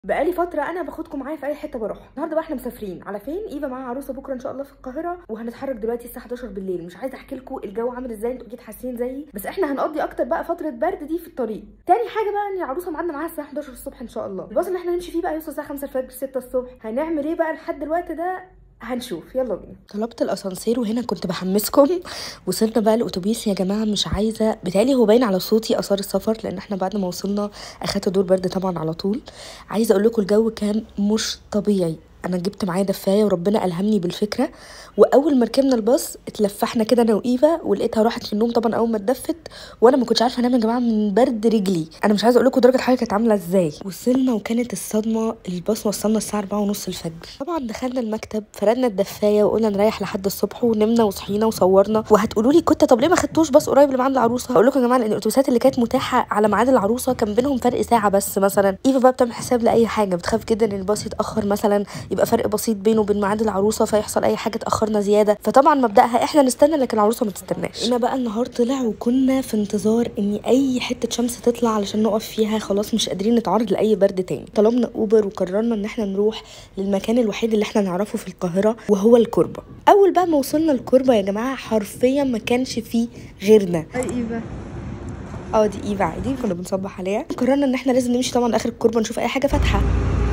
بقالي فترة أنا باخدكم معايا في أي حتة بروح، النهاردة بقى إحنا مسافرين على فين؟ إيفا معاها عروسة بكرة إن شاء الله في القاهرة وهنتحرك دلوقتي الساعة 11 بالليل، مش عايزة أحكي لكم الجو عامل إزاي أنتوا أكيد حاسين زيي، بس إحنا هنقضي أكتر بقى فترة برد دي في الطريق. تاني حاجة بقى إن العروسة ميعادنا معاها الساعة 11 الصبح إن شاء الله، الباص اللي إحنا هنمشي فيه بقى يوصل الساعة 5 الفجر 6 الصبح، هنعمل إيه بقى لحد الوقت ده؟ هنشوف يلا بينا طلبت الاسانسير وهنا كنت بحمسكم وصلنا بقى الاتوبيس يا جماعه مش عايزه بتهيألي هو باين على صوتي اثار السفر لان احنا بعد ما وصلنا اخدت دور برد طبعا على طول عايزه اقول لكم الجو كان مش طبيعي انا جبت معايا دفايه وربنا الهمني بالفكره واول ما ركبنا الباص اتلفحنا كده انا وايفا ولقيتها راحت في النوم طبعا اول ما اتدفت وانا ما كنتش عارفه انام يا جماعه من برد رجلي انا مش عايزه اقول لكم درجه الحراره كانت عامله ازاي وصلنا وكانت الصدمه الباص وصلنا الساعه 4 ونص الفجر طبعا دخلنا المكتب فردنا الدفايه وقلنا نريح لحد الصبح ونمنا وصحينا وصورنا وهتقولوا لي كنت طب ليه ما خدتوش باص قريب لميعاد العروسه هقول لكم يا جماعه ان الاتوبيسات اللي كانت متاحه على ميعاد العروسه كان بينهم فرق ساعه بس مثلا ايفا بقى بتعمل حساب لاي حاجه بتخاف جدا ان الباص يتاخر مثلا يبقى فرق بسيط بينه وبين ميعاد العروسه فيحصل اي حاجه تاخرنا زياده فطبعا مبداها احنا نستنى لكن العروسه ما تستناش هنا بقى النهار طلع وكنا في انتظار ان اي حته شمس تطلع علشان نقف فيها خلاص مش قادرين نتعرض لاي برد تاني طلبنا اوبر وقررنا ان احنا نروح للمكان الوحيد اللي احنا نعرفه في القاهره وهو الكوربه اول بقى ما وصلنا الكوربه يا جماعه حرفيا ما كانش فيه غيرنا اي ايفا اه دي ايفا عادي كنا بنصبح عليها قررنا ان احنا لازم نمشي طبعا لاخر الكوربه نشوف اي حاجه فاتحه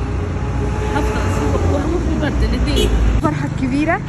حفله الصبح وهو في برد الاثنين فرحه كبيره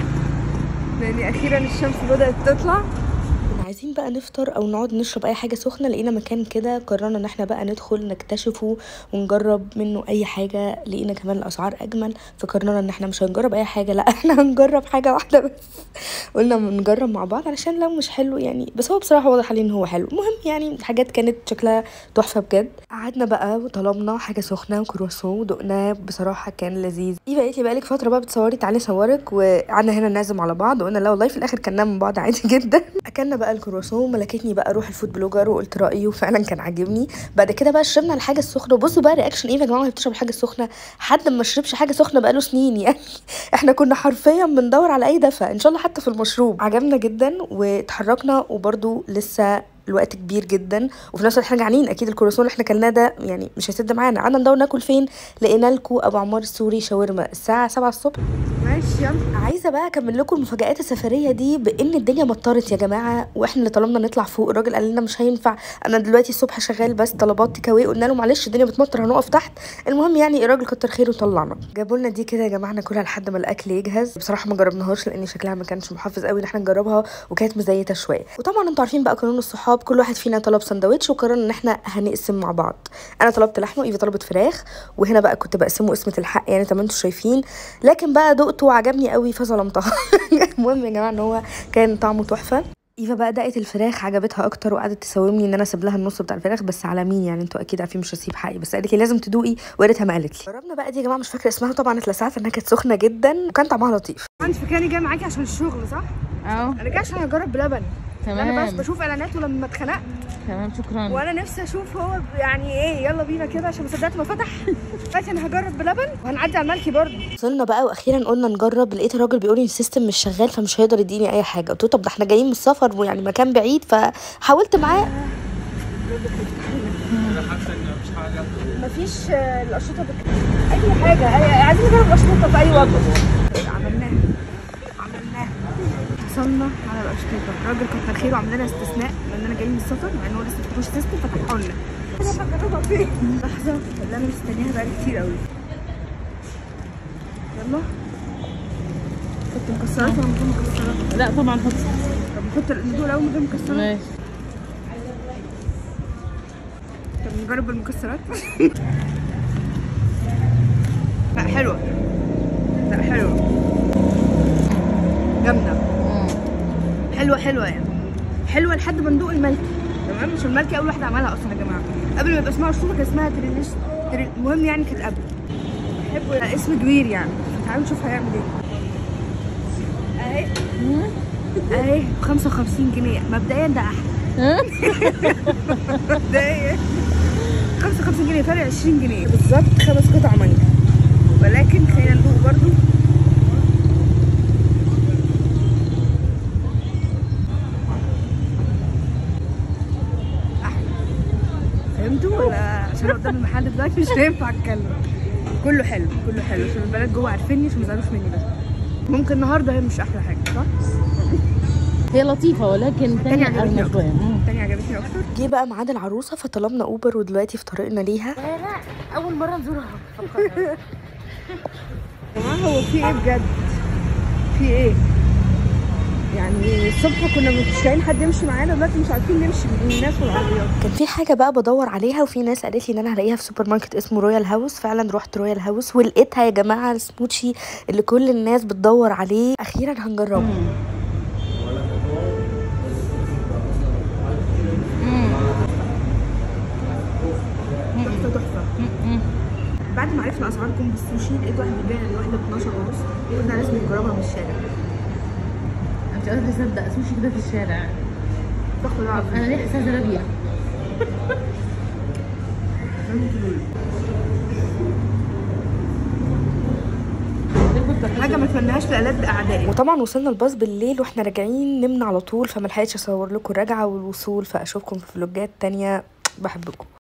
لان اخيرا الشمس بدات تطلع كنا عايزين بقى نفطر او نقعد نشرب اي حاجه سخنه لقينا مكان كده قررنا ان احنا بقى ندخل نكتشفه ونجرب منه اي حاجه لقينا كمان الاسعار اجمل فقررنا ان احنا مش هنجرب اي حاجه لا احنا هنجرب حاجه واحده بس قلنا نجرب مع بعض علشان لو مش حلو يعني بس هو بصراحه واضح عليه ان هو حلو المهم يعني حاجات كانت شكلها تحفه بجد قعدنا بقى وطلبنا حاجه سخنه وكرواسون ودقناه بصراحه كان لذيذ ايفا قالت لي بقالك فتره بقى بتصوري تعالي صورك وقعدنا هنا نعزم على بعض وقلنا لا والله في الاخر كنا من بعض عادي جدا اكلنا بقى الكرواسون ملكتني بقى اروح الفود بلوجر وقلت رايي وفعلا كان عاجبني بعد كده بقى شربنا الحاجه السخنه وبصوا بقى رياكشن ايفا يا جماعه وهي بتشرب الحاجه السخنه حد ما شربش حاجه سخنه بقاله سنين يعني احنا كنا حرفيا بندور على اي دفى ان شاء الله حتى في المشروب عجبنا جدا واتحركنا وبرده لسه الوقت كبير جدا وفي نفس الوقت احنا جعانين اكيد الكرواسون اللي احنا كلناه ده يعني مش هيسد معانا قعدنا ندور ناكل فين لقينا لكم ابو عمار السوري شاورما الساعه 7 الصبح ماشي يلا عايزه بقى اكمل لكم مفاجات السفريه دي بان الدنيا مطرت يا جماعه واحنا اللي طلبنا نطلع فوق الراجل قال لنا مش هينفع انا دلوقتي الصبح شغال بس طلبات تيك اواي قلنا له معلش الدنيا بتمطر هنقف تحت المهم يعني الراجل كتر خيره وطلعنا جابوا لنا دي كده يا جماعه ناكلها لحد ما الاكل يجهز بصراحه ما جربناهاش لان شكلها ما كانش محفز قوي ان احنا نجربها وكانت مزيته شويه وطبعا انتوا عارفين بقى قانون الصحاب كل واحد فينا طلب سندوتش وقررنا ان احنا هنقسم مع بعض انا طلبت لحمه وايفا طلبت فراخ وهنا بقى كنت بقسمه قسمه الحق يعني زي ما انتوا شايفين لكن بقى دقته وعجبني قوي فظلمتها المهم يا جماعه ان هو كان طعمه تحفه ايفا بقى دقت الفراخ عجبتها اكتر وقعدت تساومني ان انا اسيب لها النص بتاع الفراخ بس على مين يعني انتوا اكيد عارفين مش هسيب حقي بس قالت لي لازم تدوقي ويا ريتها ما قالت لي جربنا بقى دي يا جماعه مش فاكره اسمها طبعا اتلسعت انها كانت سخنه جدا وكان طعمها لطيف انت فاكراني جايه معاكي عشان الشغل صح؟ اه انا جايه عشان اجرب بلبن انا بس تمام بشوف اعلانات ولما اتخنقت تمام شكرا وانا نفسي اشوف هو يعني ايه يلا بينا كده عشان ما صدقت ما فتح دلوقتي انا هجرب بلبن وهنعدي على الملكي برضه وصلنا بقى واخيرا قلنا نجرب لقيت الراجل بيقول لي السيستم مش شغال فمش هيقدر يديني اي حاجه قلت له طب ده احنا جايين من السفر ويعني مكان بعيد فحاولت معاه مفيش آه، الاشرطه بك... اي حاجه أي... عايزين نجرب الاشرطه في اي وجبه عملناها عملناها حصلنا على الاشرطه الراجل كتر خيره عمل لنا استثناء لاننا جايين من السفر مع ان هو لسه مفتحوش سيستم فتحوا لنا هجربها فين لحظه اللي انا مستنياها بقالي كتير قوي يلا حط مكسرات ولا من غير مكسرات؟ لا طبعا حط طب نحط ندوق الاول من غير مكسرات ماشي طب نجرب بالمكسرات لا حلوة لا حلوة جامدة حلوة حلوة يعني حلوة لحد ما ندوق الملكي تمام مش الملكي أول واحدة عملها أصلا يا جماعة قبل ما يبقى اسمها شوفة كان اسمها تريليش تري... المهم يعني كانت قبل بحبه اسم كبير يعني تعالوا نشوف هيعمل ايه اهي اهي ب 55 جنيه مبدئيا ده احلى مبدئيا 55 جنيه فرق 20 جنيه بالظبط خمس قطع ميه ولكن خلينا ندوق برضو احلى فهمتوا ولا عشان قدام المحل دلوقتي مش هينفع اتكلم كله حلو كله حلو عشان البنات جوه عارفيني عشان ما يزعلوش مني بس ممكن النهارده هي مش احلى حاجه صح؟ هي لطيفه ولكن تانية تانية عجبتني أرمى أكتر. شوية مم. التانية عجبتني اكتر جه بقى ميعاد العروسه فطلبنا اوبر ودلوقتي في طريقنا ليها أول مرة نزورها يا جماعه هو في ايه بجد؟ في ايه؟ يعني الصبح كنا مش لاقيين حد يمشي معانا دلوقتي مش عارفين نمشي من الناس والعربيات كان في حاجه بقى بدور عليها وفي ناس قالت لي ان انا هلاقيها في سوبر ماركت اسمه رويال هاوس فعلا رحت رويال هاوس ولقيتها يا جماعه السموتشي اللي كل الناس بتدور عليه اخيرا هنجربه تحفه تحفه بعد ما عرفنا اسعار كومبو السوشي لقيت واحد بيبيع الواحده ب 12 ونص قلنا لازم نجربها من الشارع مش قادرة أصدق سوشي كده في الشارع تاخد عقل أنا ليه حاسة زلابية حاجه ما اتمناهاش لألد اعدائي وطبعا وصلنا الباص بالليل واحنا راجعين نمنا على طول فما لحقتش اصور لكم الرجعه والوصول فاشوفكم في فلوجات تانية بحبكم